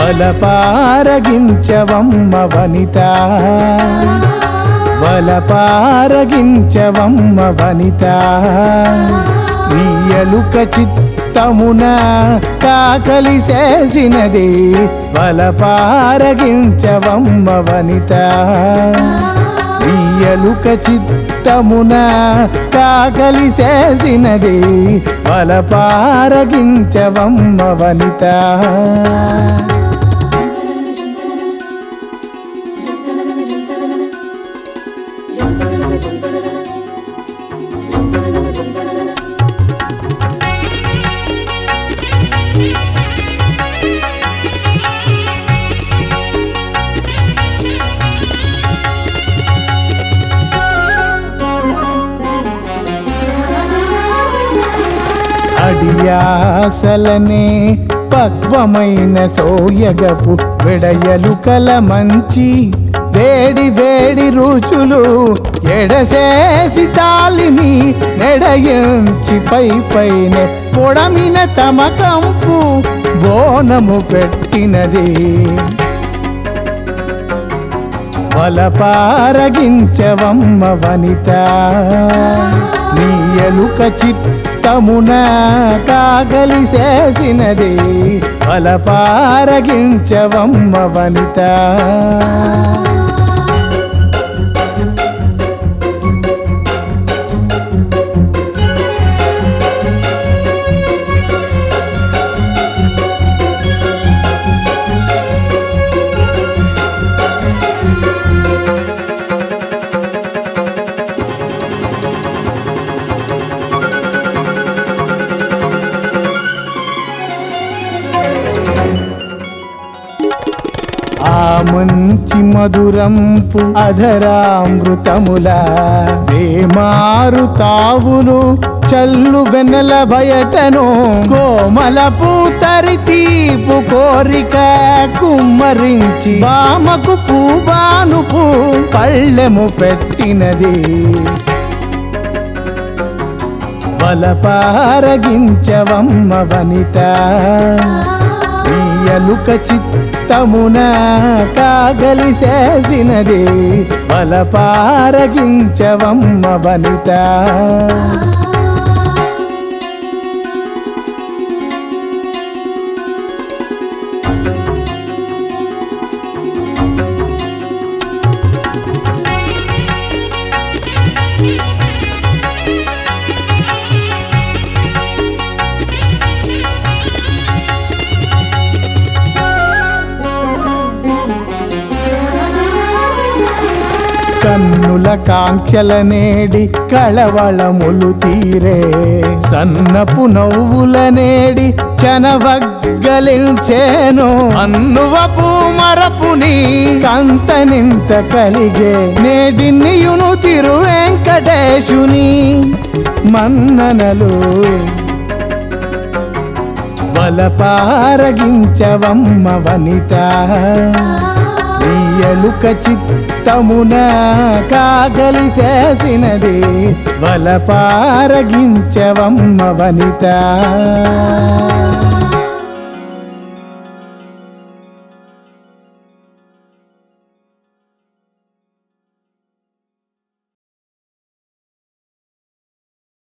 వలపారగించవమ్మ వనిత వలపారగించవమ్మ వనిత నీ ఎలుక చిత్తమున కాకలి చేసినది వలపారగించవమ్మ వనిత నీ ఎలుక చిత్తమున కాకలి చేసినది వలపారగించవమ్మ వనిత అడియాసలనే పక్వమైన సోయగపు విడయలు కల మంచి వేడి వేడి రుచులు ఎడసేసి తాలిమి నెడయించి పై పైన పొడమిన తమ కంపు బోనము పెట్టినది వలపారగించవమ్మ వనిత నీ ఎలుక చిత్తమున కాగలి చేసినది వలపారగించవమ్మ వనిత ఆ మంచి మధురంపు అధరామృతముల వేమారు తావులు చల్లు వెన్నెల బయటను కోమల పూతరి తీపు కోరిక కుమ్మరించి బామకు పూబానుపు పళ్ళెము పెట్టినది వలపారగించవమ్మ వనిత నీ ఎలుక చిత్తమున కాగలి చేసినది వలపారగించవమ్మ వనిత కన్నుల కాంక్షల నేడి కళవళములు తీరే సన్నపు నవ్వుల నేడి చనవగ్గలించేను అన్నువపు మరపుని కంతనింత కలిగే నేడి నీయును తిరు వెంకటేశుని మన్ననలు వలపారగించవమ్మ వనిత నీ ఎలుక చిత్తమున కాగలి చేసినది వలపారగించవమ్మ వనిత